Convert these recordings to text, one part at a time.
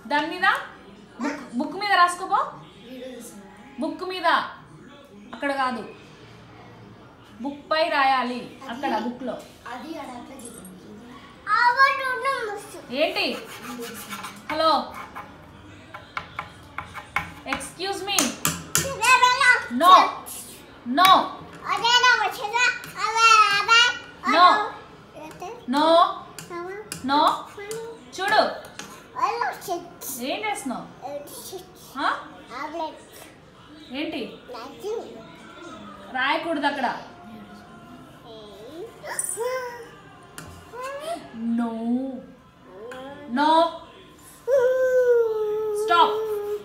దాని మీద book book మీద రాసుకోపో బుక్ మీద అక్కడ కాదు బుక్ పై రాయాలి అక్కడ బుక్ లో అది ఆడ అట్లా చూడండి ఏంటి hello excuse me no no no no no చూడు ఏం చేస్తున్నావు ఆ? ఏంటి రాయకూడదు అక్కడ నో నో స్టాప్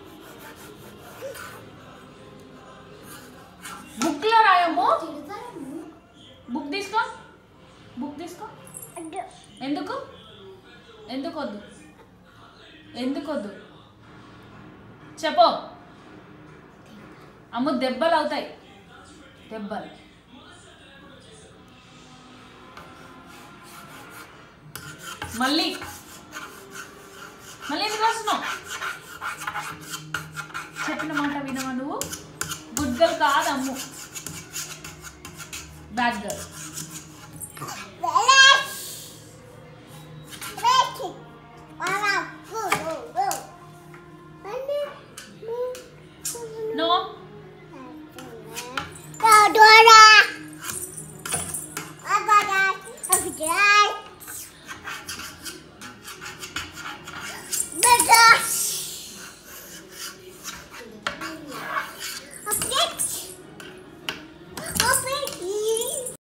బుక్ లో రాయము బుక్ తీసుకో బుక్ తీసుకో ఎందుకు ఎందుకు వద్దు ఎందుకు వద్దు చెప్పు అమ్మ దెబ్బలు అవుతాయి దెబ్బలు మళ్ళీ మళ్ళీ ఎందుకు వస్తున్నావు చెప్పిన మాట వినవా నువ్వు గుడ్ గర్ల్ కాదు అమ్ము బ్యాడ్ గర్ల్